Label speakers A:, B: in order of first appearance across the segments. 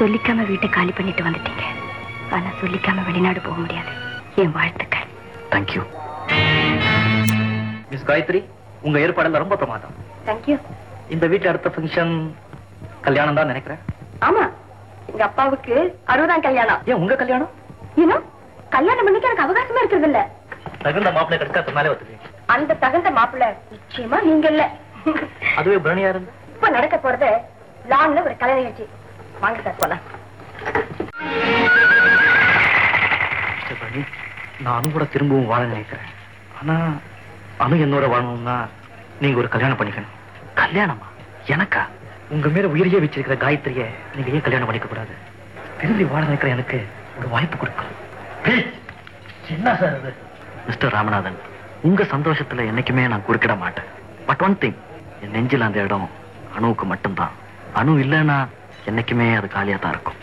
A: சொல்லிக்காம வீட்டை காலி பண்ணிட்டு வந்துட்டீங்க ஆனா சொல்லிக்காம வெளிநாடு போக முடியாது என் வாழ்த்துக்கள்
B: தேங்க்யூ மிஸ் காயத்ரி உங்க ஏற்பாடுல ரொம்ப பிரமாதம்
A: தேங்க்யூ
B: இந்த வீட்டுல அடுத்த ஃபங்க்ஷன் கல்யாணம் தான் நினைக்கிறேன்
A: ஆமா எங்க அப்பாவுக்கு அறுபதாம் கல்யாணம்
B: ஏன் உங்க கல்யாணம்
A: இன்னும் கல்யாணம் பண்ணிக்க எனக்கு அவகாசமே இருக்கிறது இல்ல
B: தகுந்த மாப்பிள்ளை கிடைச்சா சொன்னாலே ஒத்துக்கு
A: அந்த தகுந்த மாப்பிள்ள நிச்சயமா நீங்க இல்ல
B: அதுவே பிரணியா இருந்து
A: இப்ப நடக்க போறது லான்ல ஒரு கலை நிகழ்ச்சி வாங்க சார் போலாம்
B: மிஸ்டர் பரணி நான் அனு கூட திரும்பவும் வாழ நினைக்கிறேன் ஆனா அனு என்னோட வாழணும்னா நீங்க ஒரு கல்யாணம் பண்ணிக்கணும் கல்யாணமா எனக்கா உங்க மேல உயிரையே வச்சிருக்கிற காயத்ரிய நீங்க ஏன் கல்யாணம் பண்ணிக்க கூடாது திரும்பி வாழ நினைக்கிற எனக்கு ஒரு வாய்ப்பு கொடுக்கணும் என்ன சார் இது மிஸ்டர் ராமநாதன் உங்க சந்தோஷத்துல என்னைக்குமே நான் குறுக்கிட மாட்டேன் பட் ஒன் திங் என் நெஞ்சில் அந்த இடம் அணுவுக்கு மட்டும்தான் அணு இல்லைன்னா என்னைக்குமே அது காலியா தான் இருக்கும்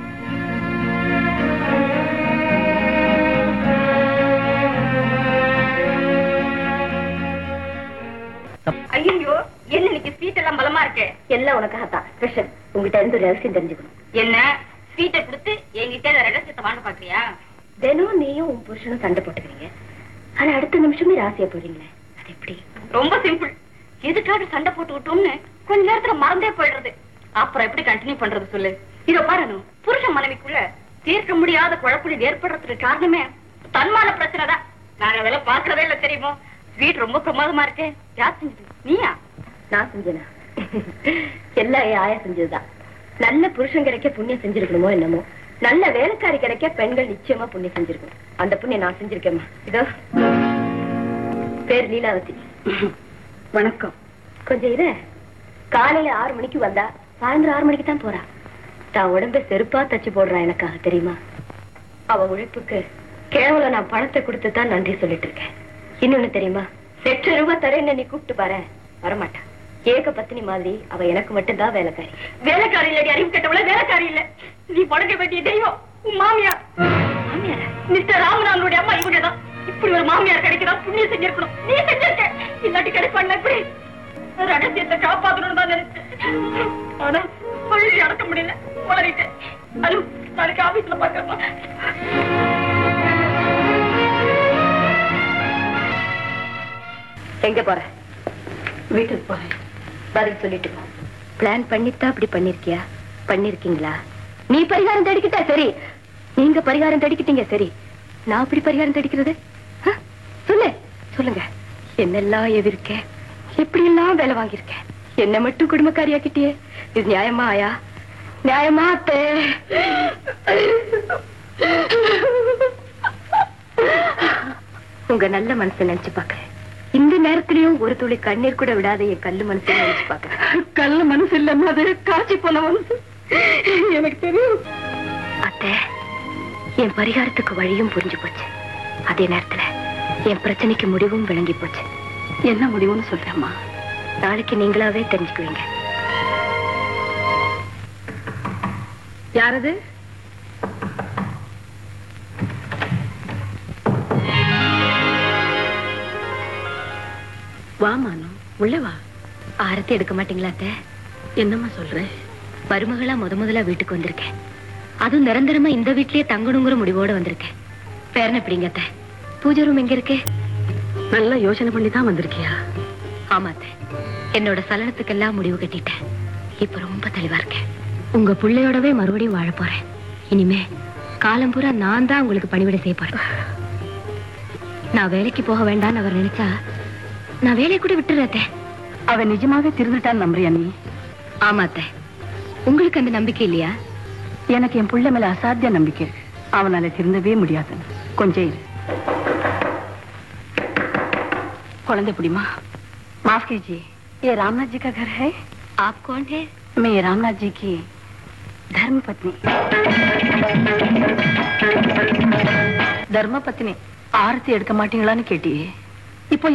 A: ஐயோ என்ன இன்னைக்கு ஸ்வீட் எல்லாம் பலமா இருக்கு எல்லாம் உனக்காகத்தான் கிருஷ்ணன் உங்ககிட்ட இருந்து ரகசியம் தெரிஞ்சுக்கணும்
C: என்ன ஸ்வீட்டை கொடுத்து என்கிட்ட இந்த ரகசியத்தை வாங்க பாக்குறியா
A: தினம் நீயும் உன் புருஷனும் சண்டை போட்டுக்கிறீங்க ஆனா அடுத்த நிமிஷமே ராசியா போறீங்களே அது எப்படி
C: ரொம்ப சிம்பிள் எதுக்காக சண்டை போட்டு விட்டோம்னு கொஞ்ச நேரத்துல மறந்தே போயிடுறது அப்புறம் எப்படி கண்டினியூ பண்றது சொல்லு இத பாருங்க புருஷன் மனைவிக்குள்ள தீர்க்க முடியாத குழப்பங்கள் ஏற்படுறதுக்கு காரணமே தன்மான பிரச்சனை தான் நாங்க அதெல்லாம் பாக்குறதே இல்ல தெரியுமோ ஸ்வீட் ரொம்ப பிரமாதமா இருக்கே யார் செஞ்சது நீயா
A: நான் செஞ்சேனா எல்லாம் என் ஆயா செஞ்சதுதான் நல்ல புருஷன் கிடைக்க புண்ணியம் செஞ்சிருக்கணுமோ என்னமோ நல்ல வேலைக்காரி கிடைக்க பெண்கள் நிச்சயமா புண்ணியம் செஞ்சிருக்கணும் அந்த புண்ணியம் நான் செஞ்சிருக்கேம்மா இதோ பேர் லீலாவதி
C: வணக்கம்
A: கொஞ்சம் இரு காலையில ஆறு மணிக்கு வந்தா சாயந்தரம் ஆறு மணிக்கு தான் போறா தான் உடம்ப செருப்பா தச்சு போடுறா எனக்காக தெரியுமா அவ உழைப்புக்கு கேவலம் நான் பணத்தை கொடுத்து தான் நன்றி சொல்லிட்டு இருக்கேன் இன்னொன்னு தெரியுமா லட்சம் ரூபாய் தரேன்னு நீ கூப்பிட்டு பாரு வரமாட்டா ஏக பத்தினி மாதிரி அவ எனக்கு மட்டும்தான் வேலைக்காரி
C: வேலைக்காரி இல்லடி அறிவு கட்டவள வேலைக்காரி இல்ல நீ பழக வேண்டிய தெய்வம் உன் மாமியார்
A: மாமியாரா?
C: மிஸ்டர் ராமநாதனுடைய அம்மா இவங்கதான் இப்படி ஒரு மாமியார் கிடைக்கிறா புண்ணியம் செஞ்சிருக்கணும் நீ செஞ்சிருக்க இல்லாட்டி கிடைப்பாங்க எப்படி ரகசியத்தை காப்பாத்தணும்னு தான் நினைச்சேன் ஆனா சொல்லி அடக்க முடியல உளறிட்டேன் அது நாளைக்கு ஆபீஸ்ல பாக்கலாம்
A: எங்க போற
C: வீட்டுக்கு போறேன்
A: பதில் சொல்லிட்டு போ பிளான் பண்ணித்தான் அப்படி பண்ணிருக்கியா பண்ணிருக்கீங்களா நீ பரிகாரம் தேடிக்கிட்டா சரி நீங்க பரிகாரம் தேடிக்கிட்டீங்க சரி நான் அப்படி பரிகாரம் தேடிக்கிறது ஆ? சொல்லு சொல்லுங்க என்னெல்லாம் எதிர்க்கேன் எப்படி எல்லாம் வேலை வாங்கியிருக்கேன் என்ன மட்டும் குடும்பக்காரியாக்கிட்டியே இது நியாயமா ஆயா நியாயமா அத்தே உங்க நல்ல மனசை நினைச்சு பாக்குறேன் இந்த நேரத்திலயும் ஒரு துளி கண்ணீர் கூட விடாத என் கல்லு மனசை நினைச்சு பாக்குறேன்
C: கல்ல மனசு இல்ல அது காய்ச்சி போன மனசு எனக்கு தெரியும்
A: அத்தை என் பரிகாரத்துக்கு வழியும் புரிஞ்சு போச்சு அதே நேரத்துல என் பிரச்சனைக்கு முடிவும் விளங்கி போச்சு
C: என்ன முடிவுன்னு சொல்றேம்மா
A: நாளைக்கு நீங்களாவே தெரிஞ்சுக்குவீங்க
C: யாரது வா மானு உள்ள வா
A: ஆரத்தி எடுக்க மாட்டீங்களா அத்தை
C: என்னம்மா சொல்ற
A: மருமகளா முத முதலா வீட்டுக்கு வந்திருக்கேன் அதுவும் நிரந்தரமா இந்த வீட்லயே தங்கணுங்கிற முடிவோட வந்திருக்கேன் பேரன் எப்படிங்க அத்தை பூஜை ரூம் எங்க இருக்கு
C: நல்லா யோசனை பண்ணி தான் வந்திருக்கியா
A: ஆமா அத்தை என்னோட சலனத்துக்கெல்லாம் முடிவு கட்டிட்டேன் இப்ப ரொம்ப தெளிவா இருக்கேன் உங்க பிள்ளையோடவே மறுபடியும் வாழ போறேன் இனிமே காலம் பூரா நான் தான் உங்களுக்கு பணிவிடை செய்ய போறேன் நான் வேலைக்கு போக வேண்டாம்னு அவர் நினைச்சா நான் வேலையை கூட விட்டுறேன் அத்தை.
C: அவன் நிஜமாவே திருந்துட்டான்னு நம்புறியா நீ
A: ஆமா அத்தை உங்களுக்கு அந்த நம்பிக்கை இல்லையா
C: எனக்கு என் புள்ள மேல அசாத்திய நம்பிக்கை இருக்கு அவனால திருந்தவே முடியாது கொஞ்சம் இரு குழந்தை பிடிமா माफ कीजिए ये रामनाथ जी का घर है
A: आप कौन है
C: मैं रामनाथ जी की धर्म पत्नी தர்ம பத்னி ஆரத்தி எடுக்க மாட்டீங்களான்னு கேட்டியே